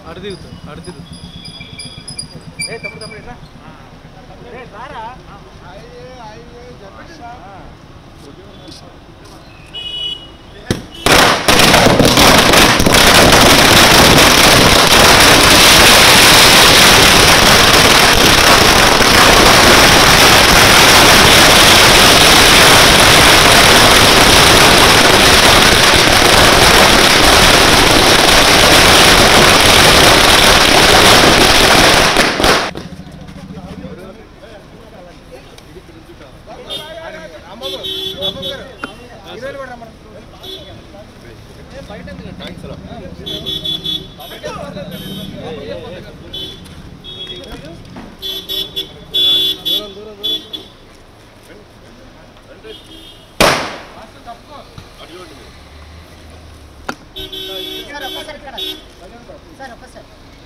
అటు తిరుగుతుంది అటు తిరుగుతుంది సార్ ఒక్కసారి ఇక్కడ సార్ ఒక్కసారి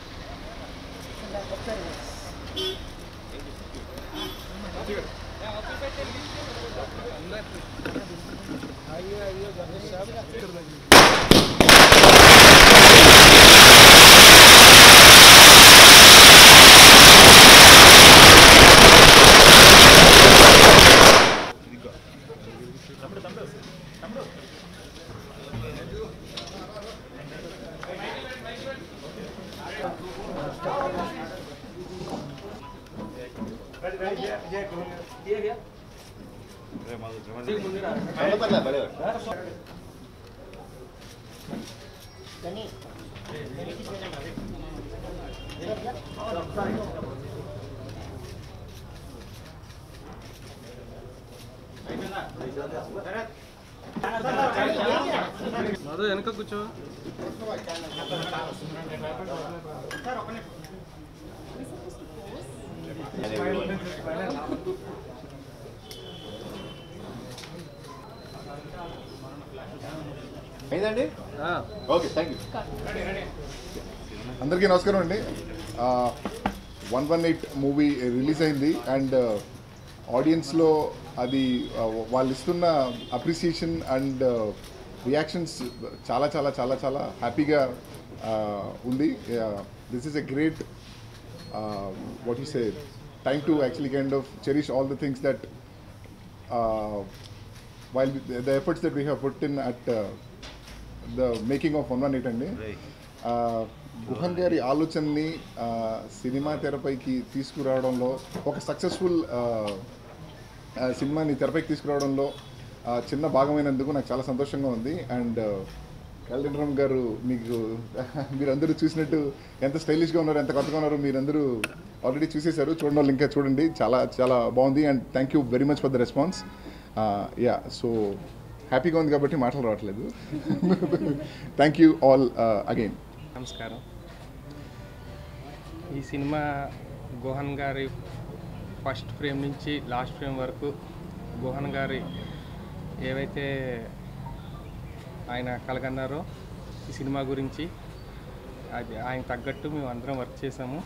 కానీ మాధవ్ వెనక కూర్చో అయిందండి ఆ, ఓకే థ్యాంక్ యూ అందరికీ నమస్కారం అండి one one eight movie release అయింది అండ్ ఆడియన్స్లో అది uh, వాళ్ళు ఇస్తున్న అప్రిసియేషన్ అండ్ రియాక్షన్స్ చాలా చాలా చాలా చాలా హ్యాపీగా ఉంది this is a great what you say time to actually kind of cherish all the things that while the, the efforts that we have put in at uh, the making of 118 అండి uh, Guhan గారి ఆలోచనని uh, cinema తెరపైకి తీసుకురావడంలో ఒక successful సినిమాని తెరపైకి తీసుకురావడంలో uh, చిన్న భాగమైనందుకు నాకు చాలా సంతోషంగా ఉంది అండ్ కళ్యాణరామ్ గారు మీకు మీరందరూ చూసినట్టు ఎంత స్టైలిష్గా ఉన్నారు ఎంత కొత్తగా ఉన్నారు మీరందరూ ఆల్రెడీ చూసేశారు చూడండి వాళ్ళు ఇంకా చూడండి చాలా చాలా బాగుంది and thank you very much for the response yeah so హ్యాపీగా ఉంది కాబట్టి మాటలు రావట్లేదు థ్యాంక్ యూ ఆల్ అగైన్ నమస్కారం ఈ సినిమా గోహన్ గారి ఫస్ట్ ఫ్రేమ్ నుంచి లాస్ట్ ఫ్రేమ్ వరకు గోహన్ గారి ఏవైతే ఆయన కలగన్నారో ఈ సినిమా గురించి అది ఆయన తగ్గట్టు మేము అందరం వర్క్ చేసాము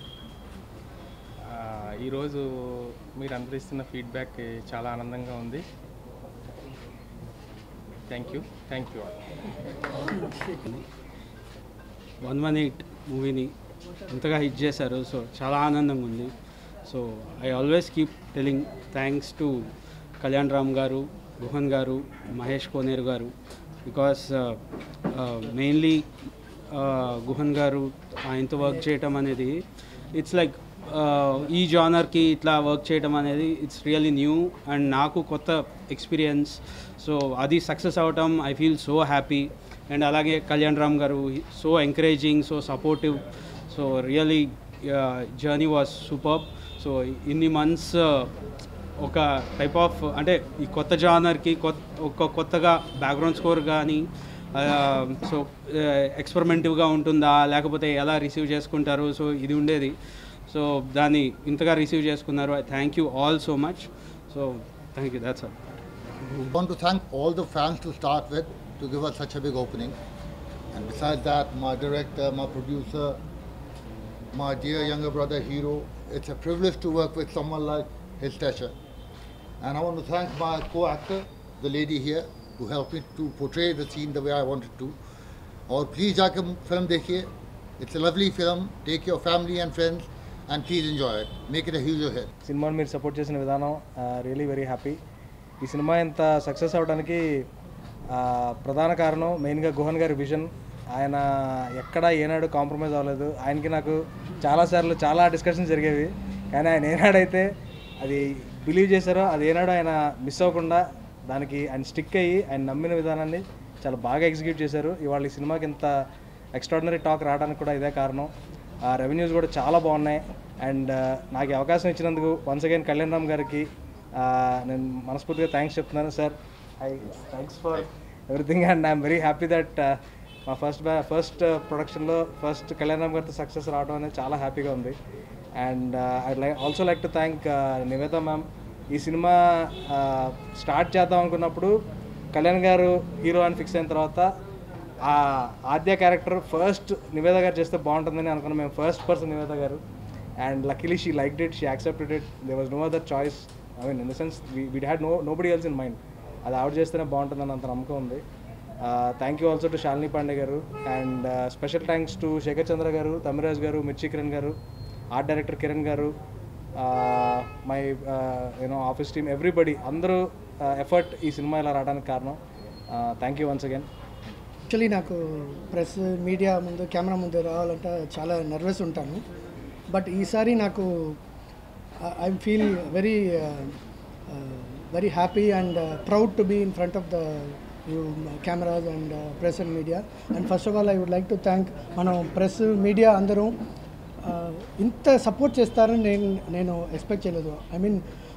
ఆ, ఈరోజు మీరు అందరూ ఇస్తున్న ఫీడ్బ్యాక్ చాలా ఆనందంగా ఉంది thank you thank you all one one eight మూవీని ఇంతగా హిట్ చేశారు సో చాలా ఆనందంగా ఉంది so I always keep telling thanks to Kalyan Ram గారు గుహన్ గారు మహేష్ కోనేరు గారు బికాస్ మెయిన్లీ గుహన్ గారు ఆయనతో వర్క్ చేయటం అనేది ఇట్స్ లైక్ ఈ జానర్కి ఇట్లా వర్క్ చేయడం అనేది ఇట్స్ రియల్లీ న్యూ అండ్ నాకు కొత్త ఎక్స్పీరియన్స్ సో అది సక్సెస్ అవటం I feel so happy and అలాగే కళ్యాణ్ రామ్ గారు so encouraging so supportive so really journey was super so ఇన్ని మంత్స్ ఒక టైప్ ఆఫ్ అంటే ఈ కొత్త జానర్కి కొత్త ఒక కొత్తగా బ్యాక్గ్రౌండ్ స్కోర్ కానీ సో ఎక్స్పెరిమెంటివ్గా ఉంటుందా లేకపోతే ఎలా రిసీవ్ చేసుకుంటారు సో ఇది ఉండేది సో దాన్ని ఇంతగా రిసీవ్ చేసుకున్నారు I thank you all so much so thank you that's all I want to thank all the fans to start with to give us such a big opening. And besides that, my director, my producer, my dear younger brother Hero, it's a privilege to work with someone like his stature. And I want to thank my co-actor, the lady here, who helped me to portray the scene the way I wanted to. और please जाकर film देखिए It's a lovely film. Take your family and friends and please enjoy it. Make it a huge hit. సినిమాని మీరు support చేసిన విధానం really very happy ఈ cinema ఇంత success అవడానికి ఆ, ప్రధాన కారణం మెయిన్గా గుహన్ గారి విజన్ ఆయన ఎక్కడ ఏనాడు కాంప్రమైజ్ అవ్వలేదు ఆయనకి నాకు చాలాసార్లు చాలా డిస్కషన్స్ జరిగేవి కానీ ఆయన ఏనాడైతే అది బిలీవ్ చేశారో అది ఏనాడు ఆయన మిస్ అవ్వకుండా దానికి ఆయన స్టిక్ అయ్యి ఆయన నమ్మిన విధానాన్ని చాలా బాగా ఎగ్జిక్యూట్ చేశారు ఇవాళ ఈ సినిమాకి ఇంత ఎక్స్ట్రాడినరీ టాక్ రావడానికి కూడా ఇదే కారణం ఆ రెవెన్యూస్ కూడా చాలా బాగున్నాయి అండ్ నాకు ఈ అవకాశం ఇచ్చినందుకు వన్స్ అగైన్ కళ్యాణ్ రామ్ గారికి ఆ, నేను మనస్ఫూర్తిగా థ్యాంక్స్ చెప్తున్నాను sir I thanks for everything and I'm very happy that మా ఫస్ట్ బ్యా ఫస్ట్ ప్రొడక్షన్లో ఫస్ట్ కళ్యాణ్ రామ్ గారితో సక్సెస్ రావడం అనేది చాలా హ్యాపీగా ఉంది and I like also like to thank Nivetha ma'am ఈ సినిమా స్టార్ట్ చేద్దాం అనుకున్నప్పుడు కళ్యాణ్ గారు హీరో అని ఫిక్స్ అయిన తర్వాత ఆ ఆద్య క్యారెక్టర్ ఫస్ట్ నివేద గారు చేస్తే బాగుంటుందని అనుకున్నాం మేము ఫస్ట్ పర్సన్ నివేద గారు and luckily she like it she accepted it there was no other choice I mean in the sense we had no nobody else in mind అది ఆవిడ చేస్తేనే బాగుంటుందని అంత నమ్మకం ఉంది thank you also to Shalini Pandey గారు and special thanks to Shekar Chandra గారు తమిరాజ్ గారు మిర్చి కిరణ్ గారు ఆర్ట్ డైరెక్టర్ కిరణ్ గారు my you know office team everybody అందరూ ఎఫర్ట్ ఈ సినిమా ఇలా రావడానికి కారణం thank you once again actually నాకు ప్రెస్ మీడియా ముందు కెమెరా ముందు రావాలంటే చాలా నర్వస్ ఉంటాను బట్ ఈసారి నాకు I feel very very happy and proud to be in front of the cameras and press and media and first of all I would like to thank మనం press media అందరం uh, ఇంత సపోర్ట్ చేస్తారని నేను నేను expect చేయలేదు I mean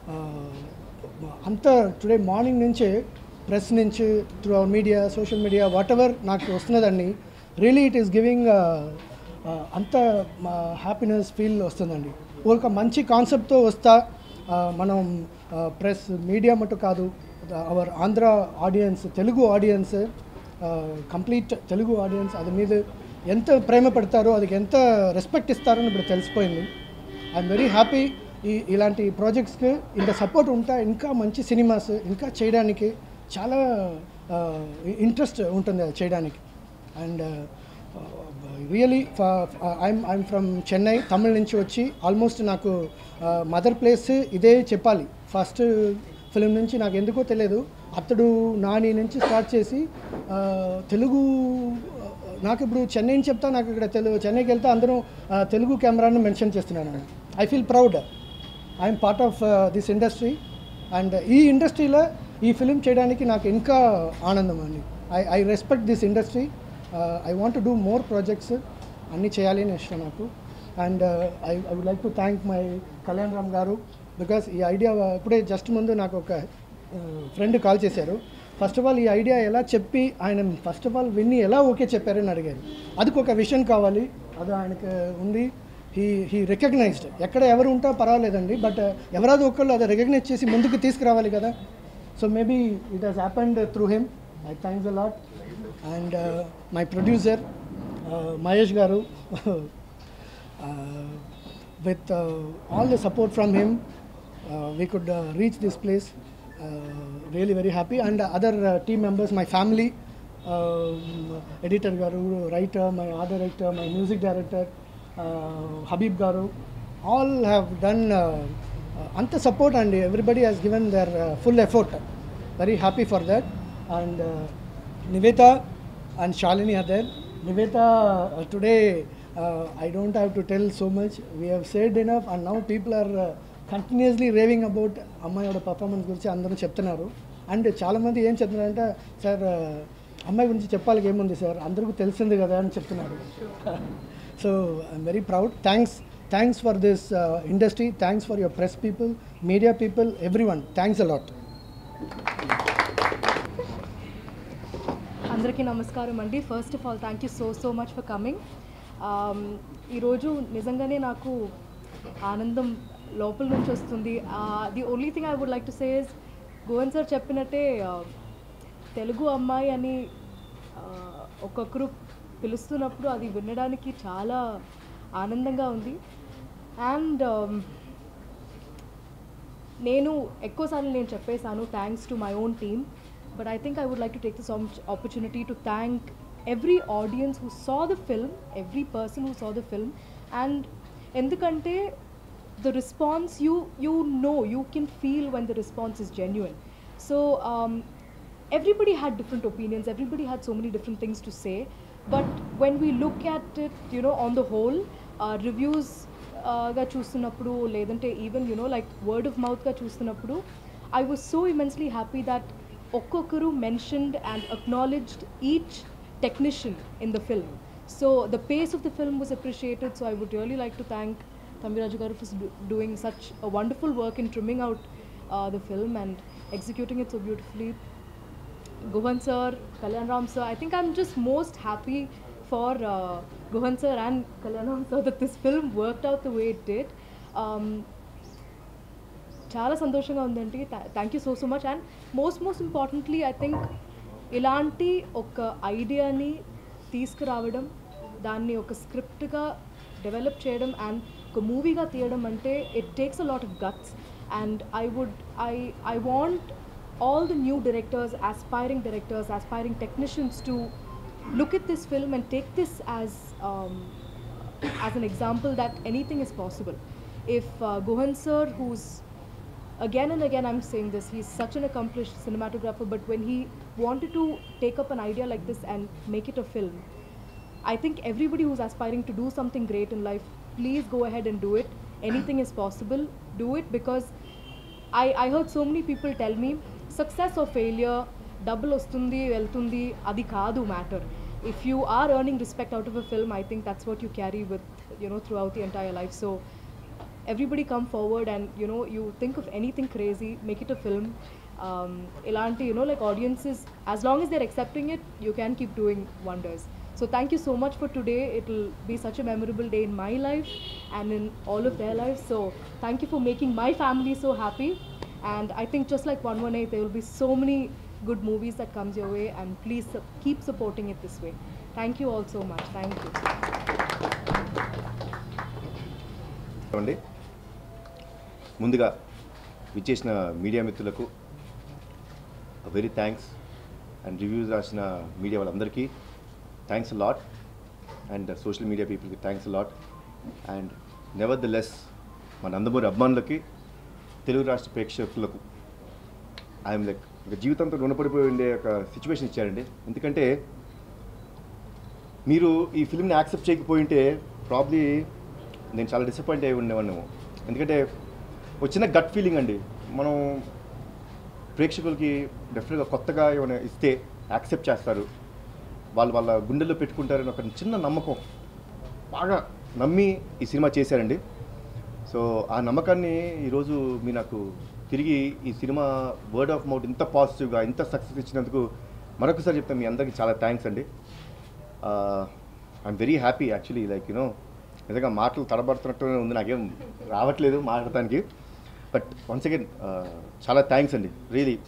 అంత today morning నుంచే ప్రెస్ నుంచి through our media social media whatever నాకు వస్తున్నదండి రియలీ ఇట్ ఈస్ గివింగ్ అంత హ్యాపీనెస్ ఫీల్ వస్తుందండి ఒక మంచి కాన్సెప్ట్తో వస్తా ఆ, మనం ప్రెస్ మీడియా మటు కాదు our Andhra audience Telugu audience complete Telugu audience అది మీద ఎంత ప్రేమ పెడతారో అది ఎంత రెస్పెక్ట్ ఇస్తారో అని ఇప్పుడు తెలిసిపోయింది ఐఎమ్ వెరీ హ్యాపీ ఈ ఇలాంటి ప్రాజెక్ట్స్కి ఇంత సపోర్ట్ ఉంటా ఇంకా మంచి సినిమాస్ ఇంకా చేయడానికి చాలా ఇంట్రెస్ట్ ఉంటుంది అది చేయడానికి and really I'm I'm from Chennai Tamil నుంచి వచ్చి ఆల్మోస్ట్ నాకు మదర్ ప్లేస్ ఇదే చెప్పాలి ఫస్ట్ ఫిలిం నుంచి నాకు ఎందుకో తెలియదు అతడు నాని నుంచి స్టార్ట్ చేసి ఆ, తెలుగు నాకు ఇప్పుడు చెన్నై నుంచి చెప్తా నాకు ఇక్కడ తెలుగు చెన్నైకి వెళ్తే అందరూ ఆ, తెలుగు కెమెరాను మెన్షన్ చేస్తున్నాను I feel proud I'm part of this industry and ఈ ఇండస్ట్రీలో ఈ ఫిలిం చేయడానికి నాకు ఇంకా ఆనందం అండి I I respect this industry I want do more projects అన్నీ చేయాలి అని ఇష్టం నాకు and I I would like to thank my Kalyan Ram గారు బికాస్ ఈ ఐడియా ఇప్పుడే జస్ట్ ముందు నాకు ఒక ఫ్రెండ్ కాల్ చేశారు ఫస్ట్ ఆఫ్ ఆల్ ఈ ఐడియా ఎలా చెప్పి ఆయన ఫస్ట్ ఆఫ్ ఆల్ విన్ని ఎలా ఓకే చెప్పారని అడిగారు అదికి ఒక విషయం కావాలి అది ఆయనకు ఉంది హీ హీ రికగ్నైజ్డ్ ఎక్కడ ఎవరు ఉంటా పర్వాలేదండి బట్ ఎవరాదో ఒకళ్ళు అది రికగ్నైజ్ చేసి ముందుకు తీసుకురావాలి కదా so maybe it has happened through him I thanks a lot and my producer Mahesh గారు with uh, all the support from him, uh, we could uh, reach this place. Uh, really very happy. And uh, other uh, team members, my family, um, editor Garu, writer, my art director, my music director, uh, Habib Garu, all have done uh, uh, anta support and everybody has given their uh, full effort. Very happy for that. And uh, Niveta and Shalini are there. Niveta uh, today, uh, I don't have to tell so much. We have said enough, and now people are uh, continuously raving about అమ్మాయి performance గురించి అందరూ చెప్తున్నారు and చాలామంది ఏం చెప్తున్నారంటే sir అమ్మాయి గురించి చెప్పాలి ఏముంది సార్ అందరికీ తెలిసింది కదా అని చెప్తున్నారు so I'm very proud thanks thanks for this industry thanks for your press people media people everyone thanks a lot అందరికీ నమస్కారం అండి first of all thank you so so much for coming ఈరోజు నిజంగానే నాకు ఆనందం లోపల నుంచి వస్తుంది the only thing I would like to say is Guhan sir చెప్పినట్టే uh, తెలుగు అమ్మాయి అని uh, ఒక్కొక్కరు పిలుస్తున్నప్పుడు అది వినడానికి చాలా ఆనందంగా ఉంది అండ్ నేను ఎక్కువసార్లు నేను చెప్పేశాను thanks to my own team but I think I would like to take this opportunity to thank every audience who saw the film, every person who saw the film, and ఎందుకంటే the response you you know you can feel when the response is genuine so um, everybody had different opinions everybody had so many different things to say but when we look at it you know on the whole uh, reviews uh, గా చూస్తున్నప్పుడు లేదంటే even you know like word of మౌత్గా చూస్తున్నప్పుడు I was so immensely happy that ఒక్కొక్కరు mentioned and acknowledged each technician in the film. So the pace of the film was appreciated. So I would really like to thank Thamiraju Garu for do- doing such a wonderful work in trimming out uh, the film and executing it so beautifully. Gohan sir, Kalyan Ram sir, I think I'm just most happy for uh, Gohan sir and Kalyan Ram sir that this film worked out the way it did. Um, చాలా సంతోషంగా ఉందండి thank you so so much and most most importantly I think ఇలాంటి ఒక ఐడియాని తీసుకురావడం దాన్ని ఒక స్క్రిప్ట్గా develop చేయడం అండ్ ఒక మూవీగా తీయడం అంటే it takes a lot of guts and I would I I want all the new directors aspiring directors aspiring technicians to look at this film and take this as um, as an example that anything is possible. If uh, Gohan sir, who's again and again I'm saying this, he's such an accomplished cinematographer, but when he wanted to take up an idea like this and make it a film, I think everybody who's aspiring to do something great in life, please go ahead and do it. Anything is possible. Do it because I, I heard so many people tell me success or failure, double వస్తుంది వెళ్తుంది అది కాదు matter if you are earning respect out of a film I think that's what you carry with you know throughout the entire life so everybody come forward and you know you think of anything crazy make it a film um, ilanti you know like audiences as long as they're accepting it you can keep doing wonders so thank you so much for today it'll be such a memorable day in my life and in all of their lives so thank you for making my family so happy and i think just like 118 there will be so many good movies that comes your way and please su- keep supporting it this way thank you all so much thank you అండి ముందుగా విచ్చేసిన media మిత్రులకు very thanks and reviews రాసిన media వాళ్ళందరికీ thanks lot and social media పీపుల్కి thanks lot and nevertheless మా నందమూరి అభిమానులకి తెలుగు రాష్ట్ర ప్రేక్షకులకు ఐఎమ్ లైక్ ఒక జీవితంతో రుణపడిపోయి ఉండే ఒక సిచ్యువేషన్ ఇచ్చారండి ఎందుకంటే మీరు ఈ ఫిల్మ్ని యాక్సెప్ట్ చేయకపోయి ఉంటే ప్రాబ్లీ నేను చాలా డిసప్పాయింట్ అయి ఉండేవాడినేమో ఎందుకంటే వచ్చిన గట్ ఫీలింగ్ అండి మనం ప్రేక్షకులకి డెఫినెట్గా కొత్తగా ఏమైనా ఇస్తే యాక్సెప్ట్ చేస్తారు వాళ్ళు వాళ్ళ గుండెల్లో పెట్టుకుంటారని ఒక చిన్న నమ్మకం బాగా నమ్మి ఈ సినిమా చేశారండి సో ఆ నమ్మకాన్ని ఈరోజు మీ నాకు తిరిగి ఈ సినిమా వర్డ్ ఆఫ్ మౌత్ ఇంత పాజిటివ్గా ఇంత సక్సెస్ ఇచ్చినందుకు మరొకసారి చెప్తాను మీ అందరికీ చాలా థ్యాంక్స్ అండి I'm very happy actually like you know నిజంగా మాటలు తడబడుతున్నట్టు ఉంది నాకేం రావట్లేదు మాట్లాడటానికి బట్ వన్స్ అగైన్ చాలా థ్యాంక్స్ అండి రియలీ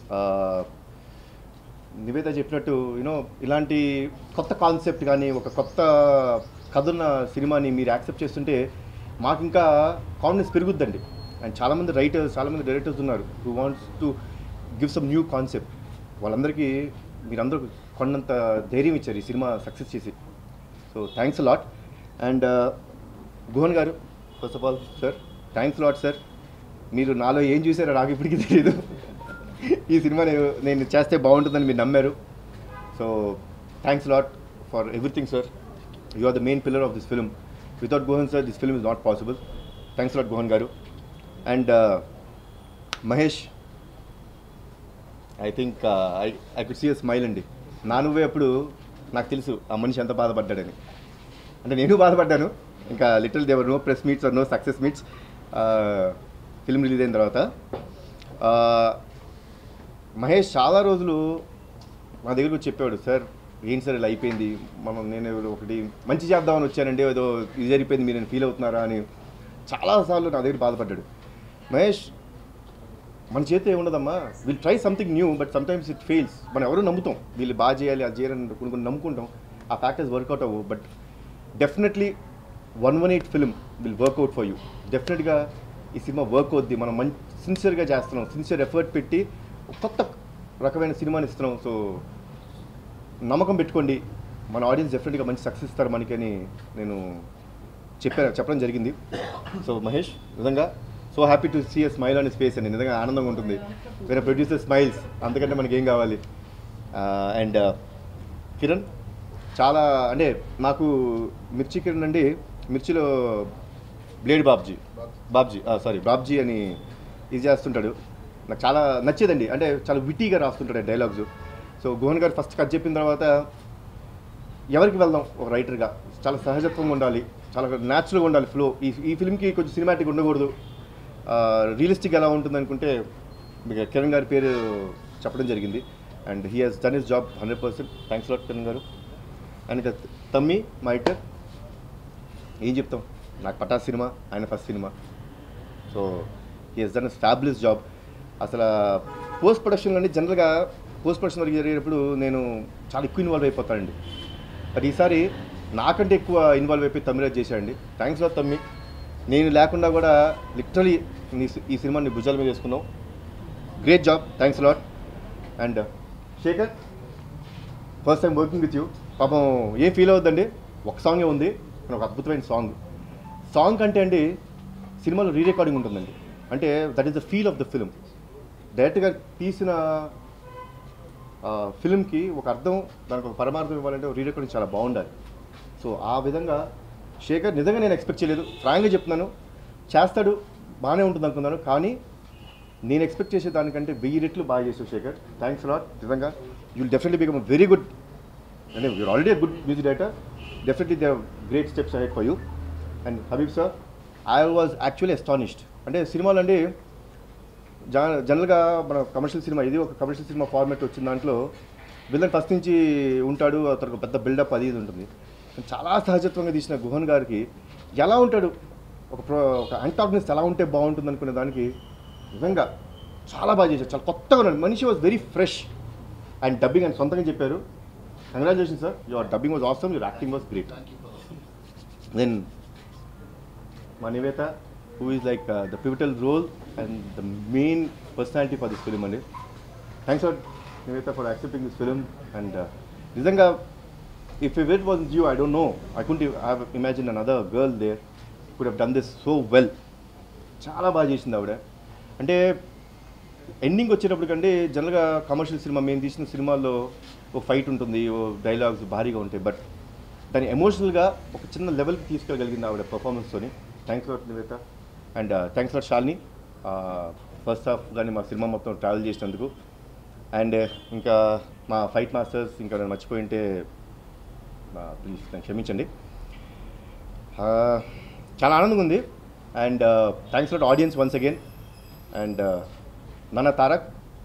నివేద చెప్పినట్టు యూనో ఇలాంటి కొత్త కాన్సెప్ట్ కానీ ఒక కొత్త కథ ఉన్న సినిమాని మీరు యాక్సెప్ట్ చేస్తుంటే మాకు ఇంకా కాన్ఫిడెన్స్ పెరుగుద్దండి అండ్ చాలామంది రైటర్స్ చాలామంది డైరెక్టర్స్ ఉన్నారు who wants to give some new concept వాళ్ళందరికీ మీరందరూ కొన్నంత ధైర్యం ఇచ్చారు ఈ సినిమా సక్సెస్ చేసి so thanks lot and Guhan garu first of all sir thanks lot sir మీరు నాలో ఏం చూసారో నాకు ఇప్పటికీ తెలియదు ఈ సినిమా నేను నేను చేస్తే బాగుంటుందని మీరు నమ్మారు so thanks lot for everything sir you are the main pillar of this film without Guhan sir this film is not possible thanks lot Guhan garu and Mahesh I think I I could see a smile అండి నా నువ్వే అప్పుడు నాకు తెలుసు ఆ మనిషి ఎంత బాధపడ్డాడని అంటే నేను బాధపడ్డాను ఇంకా little there were no press meets or no success meets film release అయిన తర్వాత Uh, మహేష్ చాలా రోజులు మా దగ్గరకు వచ్చి చెప్పాడు సార్ ఏంటి సార్ ఇలా అయిపోయింది మనం నేను ఏదో ఒకటి మంచి చేద్దామని వచ్చానండి ఏదో ఇది జరిగిపోయింది మీరు నేను ఫీల్ అవుతున్నారా అని చాలాసార్లు నా దగ్గర బాధపడ్డాడు మహేష్ మన చేతిలో ఏముండదమ్మా will try something new but sometimes it fails మనం ఎవరో నమ్ముతాం వీళ్ళు బాగా చేయాలి అది చేయాలని కొన్ని కొన్ని నమ్ముకుంటాం ఆ ఫ్యాక్టర్స్ వర్కౌట్ అవ్వవు but definitely one one eight film will work out for you డెఫినెట్గా ఈ సినిమా వర్క్ అవుద్ది మనం మంచి సిన్సియర్గా చేస్తున్నాం సిన్సియర్ ఎఫర్ట్ పెట్టి ఒక కొత్త రకమైన సినిమాని ఇస్తున్నాం సో నమ్మకం పెట్టుకోండి మన ఆడియన్స్ డెఫినెట్గా మంచి సక్సెస్ ఇస్తారు మనకి అని నేను చెప్పాను చెప్పడం జరిగింది సో మహేష్ నిజంగా so happy to see a smile on space అని నిజంగా ఆనందంగా ఉంటుంది వేరే ప్రొడ్యూసర్ స్మైల్స్ అంతకంటే మనకి ఏం కావాలి అండ్ కిరణ్ చాలా అంటే నాకు మిర్చి కిరణ్ అండి మిర్చిలో బ్లేడ్ బాబ్జీ బాబ్జీ సారీ బాబ్జీ అని ఇది చేస్తుంటాడు నాకు చాలా నచ్చేదండి అంటే చాలా విటీగా రాస్తుంటాడు dialogues so Guhan garu first cut చెప్పిన తర్వాత ఎవరికి వెళ్దాం ఒక రైటర్గా చాలా సహజత్వంగా ఉండాలి చాలా న్యాచురల్గా ఉండాలి ఫ్లో ఈ ఈ ఫిల్మ్కి కొంచెం సినిమాటిక్ ఉండకూడదు రియలిస్టిక్ ఎలా ఉంటుంది అనుకుంటే మీకు కిరణ్ గారి పేరు చెప్పడం జరిగింది and he has done his job hundred percent thanks lot Kiran garu and ఇక తమ్మి మా ఇటర్ ఏం చెప్తాం నాకు పటా సినిమా ఆయన ఫస్ట్ సినిమా so he has done fabulous job అసలు పోస్ట్ ప్రొడక్షన్లోని జనరల్గా పోస్ట్ ప్రొడక్షన్ వరకు జరిగేటప్పుడు నేను చాలా ఎక్కువ ఇన్వాల్వ్ అయిపోతానండి బట్ ఈసారి నాకంటే ఎక్కువ ఇన్వాల్వ్ అయిపోయి తమిళ చేశాడండి థ్యాంక్స్ లాట్ తమ్మి నేను లేకుండా కూడా లిటరలీ నీ ఈ సినిమాని భుజాల మీద వేసుకున్నాం great job thanks lot and Shekar first time working with you పాపం ఏం ఫీల్ అవుద్దండి ఒక సాంగే ఉంది కానీ ఒక అద్భుతమైన సాంగ్ సాంగ్ అంటే అండి సినిమాలో రీ రికార్డింగ్ ఉంటుందండి అంటే that is the feel of the film డైరెక్ట్గా తీసిన ఫిలింకి ఒక అర్థం దానికి ఒక పరమార్థం ఇవ్వాలంటే రీ రికార్డింగ్ చాలా బాగుండాలి సో ఆ విధంగా శేఖర్ నిజంగా నేను ఎక్స్పెక్ట్ చేయలేదు ఫ్రాంక్గా చెప్తున్నాను చేస్తాడు బాగానే ఉంటుంది అనుకున్నాను కానీ నేను ఎక్స్పెక్ట్ చేసే దానికంటే వెయ్యి రెట్లు బాగా చేసావు శేఖర్ థ్యాంక్స్ లాట్ నిజంగా you will definitely become very good అంటే you're already good music director definitely they great steps ahead for you and Habib sir I was actually astonished అంటే సినిమాలు అంటే జన- జనరల్గా మన కమర్షియల్ సినిమా ఇది ఒక కమర్షియల్ సినిమా ఫార్మాట్ వచ్చిన దాంట్లో విలన్ ఫస్ట్ నుంచి ఉంటాడు అతనికి ఒక పెద్ద బిల్డప్ అది ఇది ఉంటుంది చాలా సహజత్వంగా తీసిన గుహన్ గారికి ఎలా ఉంటాడు ఒక ప్రో ఒక అంటాగ్నిస్ట్ ఎలా ఉంటే బాగుంటుంది అనుకునే దానికి నిజంగా చాలా బాగా చేశారు చాలా కొత్తగా ఉన్నాడు మనిషి was very fresh and dubbing అని సొంతంగా చెప్పారు congratulation sir your dubbing was awesome your acting was great then మా Nivetha who is like the pivotal role and the main personality for this film అండి thanks for Nivetha for accepting this film and నిజంగా if it was you I don't know I couldn't have imagine another girl there could have done this so well చాలా బాగా చేసింది ఆవిడ అంటే ending వచ్చేటప్పటికంటే జనరల్గా commercial cinema మేము తీసిన సినిమాల్లో ఒక ఫైట్ ఉంటుంది ఓ డైలాగ్స్ భారీగా ఉంటాయి బట్ దాన్ని ఎమోషనల్గా ఒక చిన్న లెవెల్కి తీసుకెళ్ళగలిగింది ఆవిడ పర్ఫార్మెన్స్తోని thanks lot Nivetha and thanks lot షాల్ని ఫస్ట్ హాఫ్ కానీ మా సినిమా మొత్తం ట్రావెల్ చేసినందుకు అండ్ ఇంకా మా ఫైట్ మాస్టర్స్ ఇంకా నేను మర్చిపోయి ఉంటే ప్లీజ్ నన్ను క్షమించండి Uh, చాలా ఆనందంగా ఉంది and thanks lot audience once again and నాన్న తారక్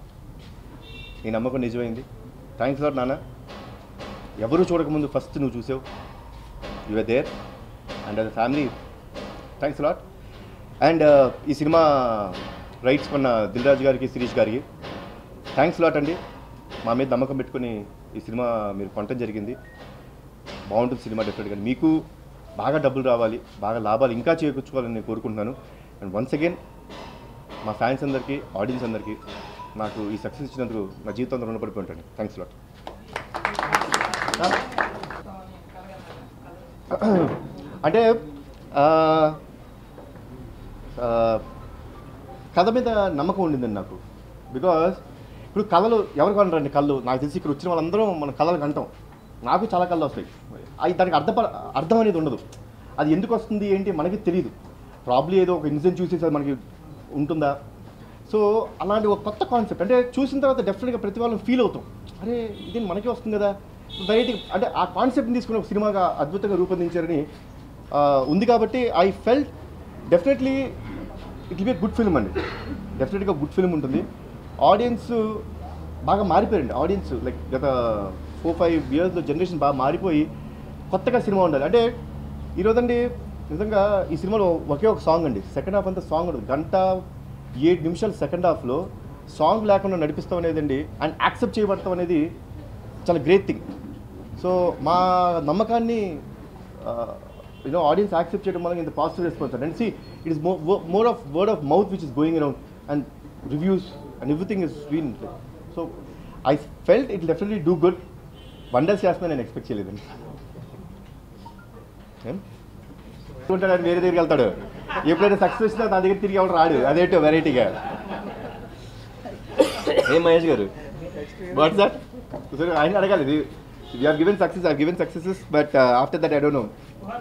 నీ నమ్మకం నిజమైంది థ్యాంక్స్ లాట్ నాన్న ఎవరు చూడకముందు ఫస్ట్ నువ్వు చూసావు your there and us family thanks lot and ఈ సినిమా రైట్స్ కొన్న దిల్ రాజు గారికి శిరీష్ గారికి థ్యాంక్స్ లాట్ అండి మా మీద నమ్మకం పెట్టుకుని ఈ సినిమా మీరు కొనటం జరిగింది బాగుంటుంది సినిమా డెఫినెట్గా మీకు బాగా డబ్బులు రావాలి బాగా లాభాలు ఇంకా చేకూర్చుకోవాలని నేను కోరుకుంటున్నాను అండ్ వన్స్ అగైన్ మా ఫ్యాన్స్ అందరికీ ఆడియన్స్ అందరికీ నాకు ఈ సక్సెస్ ఇచ్చినందుకు నా జీవితంలో రుణపడిపోయి ఉంటాను థ్యాంక్స్ లాట్ అంటే ఆ, ఆ, కథ మీద నమ్మకం ఉండిందండి నాకు బికాస్ ఇప్పుడు కళలు ఎవరికి అంటారండి కళ్ళు నాకు తెలిసి ఇక్కడ వచ్చిన వాళ్ళందరం మన కళలకు అంటాం నాకు చాలా కళ్ళు వస్తాయి అది దానికి అర్థం అర్థం అనేది ఉండదు అది ఎందుకు వస్తుంది ఏంటి మనకి తెలియదు ప్రాబ్లీ ఏదో ఒక ఇన్సిడెంట్ చూసేసి అది మనకి ఉంటుందా సో అలాంటి ఒక కొత్త కాన్సెప్ట్ అంటే చూసిన తర్వాత డెఫినెట్గా ప్రతి వాళ్ళని ఫీల్ అవుతాం అరే ఇది మనకే వస్తుంది కదా వెరైటీ అంటే ఆ కాన్సెప్ట్ని తీసుకుని ఒక సినిమాగా అద్భుతంగా రూపొందించారని ఆ, ఉంది కాబట్టి I felt definitely it will be good film అండి డెఫినెట్గా గుడ్ ఫిల్మ్ ఉంటుంది ఆడియన్స్ బాగా మారిపోయారండి ఆడియన్స్ లైక్ గత ఫోర్ ఫైవ్ ఇయర్స్లో జనరేషన్ బాగా మారిపోయి కొత్తగా సినిమా ఉండాలి అంటే ఈరోజండి నిజంగా ఈ సినిమాలో ఒకే ఒక సాంగ్ అండి సెకండ్ హాఫ్ అంతా సాంగ్ ఉండదు గంట ఏడు నిమిషాలు సెకండ్ హాఫ్లో సాంగ్ లేకుండా నడిపిస్తాం అనేది అండి అండ్ యాక్సెప్ట్ చేయబడతాం అనేది చాలా గ్రేట్ థింగ్ సో మా నమ్మకాన్ని యూనో ఆడియన్స్ యాక్సెప్ట్ చేయడం వల్ల ఇంత positive response and see it is more of word of mouth which is going around and reviews and everything is been so I felt it definitely do good wonders చేస్తున్నా నేను expect చేయలేదండి ఏం? ఉంటాడు వేరే దగ్గరికి వెళ్తాడు ఎప్పుడైతే సక్సెస్ వచ్చినా నా దగ్గర తిరిగి ఎవరు రాడు అదేంటో వెరైటీగా ఏం మహేష్ గారు వాట్స్ దట్ సరే ఆయన అడగాలి ఇది you have given success I given successes but after that I don't know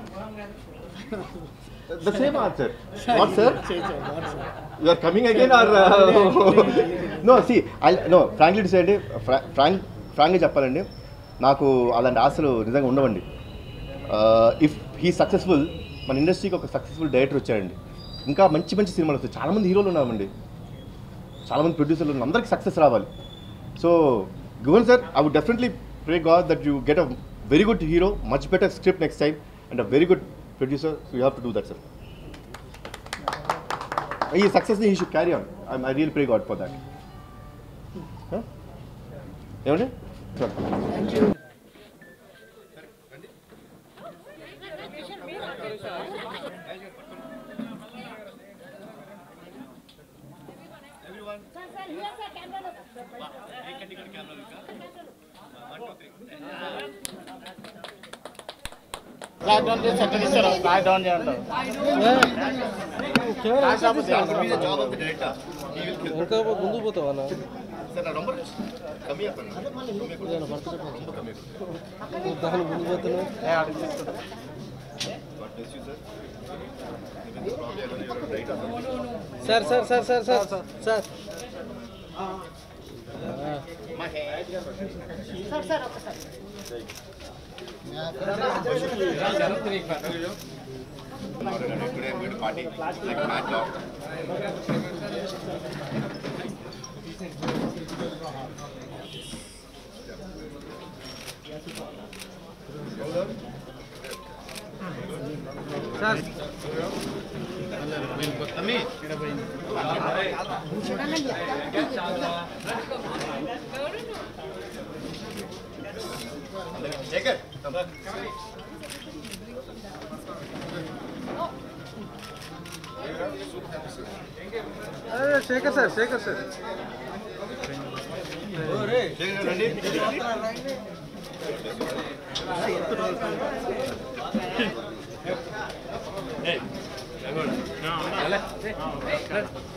the same answer what sir you are coming again or no see I know frankly decide frank ఫ్రాంక్గా చెప్పాలండి నాకు అలాంటి ఆశలు నిజంగా ఉండవండి ఇఫ్ హీ సక్సెస్ఫుల్ మన ఇండస్ట్రీకి ఒక సక్సెస్ఫుల్ డైరెక్టర్ వచ్చాడండి ఇంకా మంచి మంచి సినిమాలు వస్తాయి చాలామంది హీరోలు ఉన్నామండి చాలామంది ప్రొడ్యూసర్లు ఉన్నారు అందరికి సక్సెస్ రావాలి so Guhan sir I would definitely pray God that you get a very good hero much better script next time and a very good producer so you have to do that sir ఈ సక్సెస్ని he should carry on I real pray God for that ఏమండి lockdown చేసి set ఇస్తారు lockdown చేయండి ఇంకా ముందు పోతావా అన్న? దాని ముందు పోతున్నావు sir sir sir sir sir sir sir sir ఒక్కసారి సార్ అరే, శేఖర్ సార్ శేఖర్ సార్ ఏ